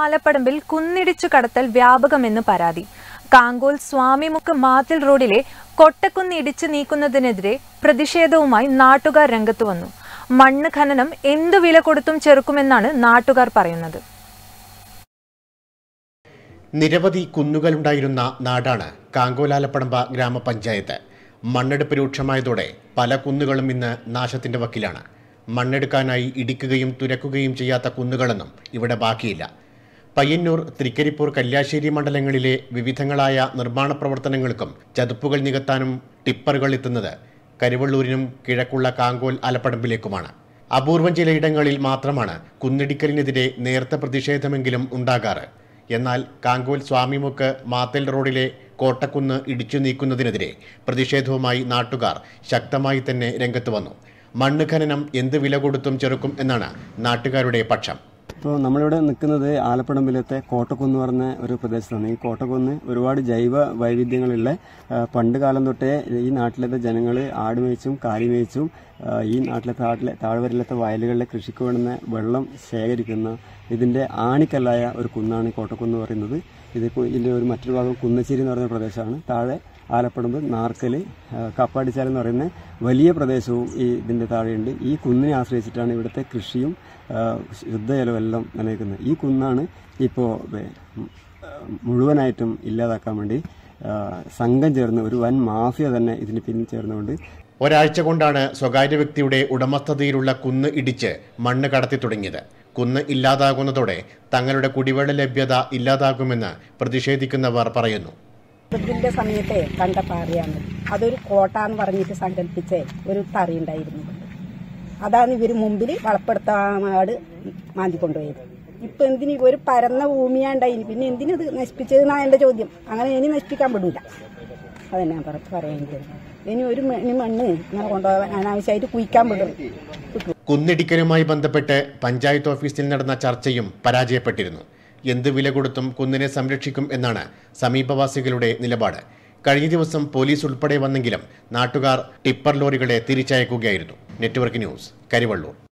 ആലപ്പടമ്പിൽ കുന്നിടിച്ചു കടത്തൽ വ്യാപകമെന്ന് പരാതി കാങ്കോൽ സ്വാമിമുക്ക് മാത്തിൽ റോഡിലെ കൊട്ടക്കുന്ന് ഇടിച്ചു നീക്കുന്നതിനെതിരെ പ്രതിഷേധവുമായി നാട്ടുകാർ രംഗത്തു വന്നു മണ്ണ് ഖനനം എന്തു വില കൊടുത്തും ചെറുക്കുമെന്നാണ് നാട്ടുകാർ പറയുന്നത് നിരവധി കുന്നുകളുണ്ടായിരുന്ന നാടാണ് കാങ്കോലാലപ്പടമ്പ ഗ്രാമപഞ്ചായത്ത് മണ്ണെടുപ്പ് രൂക്ഷമായതോടെ പല കുന്നുകളും ഇന്ന് നാശത്തിന്റെ വക്കിലാണ് മണ്ണെടുക്കാനായി ഇടിക്കുകയും തുരക്കുകയും ചെയ്യാത്ത കുന്നുകളൊന്നും ഇവിടെ ബാക്കിയില്ല പയ്യന്നൂർ തൃക്കരിപ്പൂർ കല്യാശ്ശേരി മണ്ഡലങ്ങളിലെ വിവിധങ്ങളായ നിർമ്മാണ പ്രവർത്തനങ്ങൾക്കും ചതുപ്പുകൾ നികത്താനും ടിപ്പറുകൾ എത്തുന്നത് കരുവള്ളൂരിനും കിഴക്കുള്ള കാങ്കോൽ ആലപ്പടമ്പിലേക്കുമാണ് അപൂർവം ചിലയിടങ്ങളിൽ മാത്രമാണ് കുന്നിടിക്കലിനെതിരെ നേർത്ത പ്രതിഷേധമെങ്കിലും ഉണ്ടാകാറ് എന്നാൽ കാങ്കോൽ സ്വാമിമുക്ക് മാത്തൽ റോഡിലെ കോട്ടക്കുന്ന് ഇടിച്ചു നീക്കുന്നതിനെതിരെ പ്രതിഷേധവുമായി നാട്ടുകാർ ശക്തമായി തന്നെ രംഗത്ത് വന്നു മണ്ണ് ഖനനം എന്ത് വില കൊടുത്തും ചെറുക്കും എന്നാണ് നാട്ടുകാരുടെ പക്ഷം ഇപ്പോൾ നമ്മളിവിടെ നിൽക്കുന്നത് ആലപ്പടമ്പിലത്തെ കോട്ടക്കുന്ന് പറഞ്ഞ ഒരു പ്രദേശത്താണ് ഈ കോട്ടക്കുന്ന് ഒരുപാട് ജൈവ വൈവിധ്യങ്ങളുള്ള ആ, പണ്ട് കാലം തൊട്ടേ ഈ നാട്ടിലത്തെ ജനങ്ങൾ ആടുമേച്ചും കാലിമേച്ചും ആ, ഈ നാട്ടിലെ താട്ടിലെ താഴ്വരയിലത്തെ വയലുകളിലെ കൃഷിക്ക് വേണ്ടുന്ന വെള്ളം ശേഖരിക്കുന്ന ഇതിന്റെ ആണിക്കല്ലായ ഒരു കുന്നാണ് ഈ കോട്ടക്കുന്ന് പറയുന്നത് ഇത് കു- ഇതിന്റെ ഒരു മറ്റൊരു ഭാഗം കുന്നശ്ശേരി എന്ന് പറയുന്ന പ്രദേശമാണ് താഴെ ആലപ്പടമ്പ് നാർക്കൽ കപ്പാടിച്ചാൽ എന്ന് പറയുന്ന വലിയ പ്രദേശവും ഈ ഇതിന്റെ താഴെയുണ്ട് ഈ കുന്നിനെ ആശ്രയിച്ചിട്ടാണ് ഇവിടുത്തെ കൃഷിയും ആ, ശുദ്ധജലവും എല്ലാം നിലനിൽക്കുന്നത് ഈ കുന്നാണ് ഇപ്പോൾ മുഴുവനായിട്ടും ഇല്ലാതാക്കാൻ വേണ്ടി ആ, സംഘം ചേർന്ന് ഒരു വൻ മാഫിയ തന്നെ ഇതിന് പിന്നിൽ ചേർന്നുകൊണ്ട് ഒരാഴ്ച കൊണ്ടാണ് സ്വകാര്യ വ്യക്തിയുടെ ഉടമസ്ഥതയിലുള്ള കുന്ന് ഇടിച്ച് മണ്ണ് കടത്തി തുടങ്ങിയത് കുന്ന് ഇല്ലാതാകുന്നതോടെ തങ്ങളുടെ കുടിവെള്ള ലഭ്യത ഇല്ലാതാകുമെന്ന് പ്രതിഷേധിക്കുന്നവർ പറയുന്നു ഇതിന്റെ സമയത്തെ കണ്ട പാറയാണ് അതൊരു കോട്ട എന്ന് പറഞ്ഞിട്ട് സങ്കല്പിച്ച ഒരു തറി ഉണ്ടായിരുന്നു അതാണ് ഇവര് മുമ്പിൽ വളപ്പെടുത്താട് മാന്തി കൊണ്ടുപോയത് ഇപ്പൊ എന്തിന് ഒരു പരന്ന ഭൂമിയാണ്ടായിന് പിന്നെ എന്തിനത് നശിപ്പിച്ചതെന്നാണ് എന്റെ ചോദ്യം അങ്ങനെ ഇനി നശിപ്പിക്കാൻ പെടില്ല അതന്നെ ഞാൻ പറ- പറയുന്നത് ഇനി ഒരു മണി മണ്ണ് ഇങ്ങനെ കൊണ്ടുപോകാൻ അനാവശ്യമായിട്ട് കുയിക്കാൻ പെടും കിട്ടും കുന്നിടിക്കലുമായി ബന്ധപ്പെട്ട് പഞ്ചായത്ത് ഓഫീസിൽ നടന്ന ചർച്ചയും പരാജയപ്പെട്ടിരുന്നു എന്ത് വില കൊടുത്തും കുന്നിനെ സംരക്ഷിക്കും എന്നാണ് സമീപവാസികളുടെ നിലപാട് കഴിഞ്ഞ ദിവസം പോലീസ് ഉൾപ്പെടെ വന്നെങ്കിലും നാട്ടുകാർ ടിപ്പർ ലോറികളെ തിരിച്ചയക്കുകയായിരുന്നു നെറ്റ്വർക്ക് ന്യൂസ് കരിവള്ളൂർ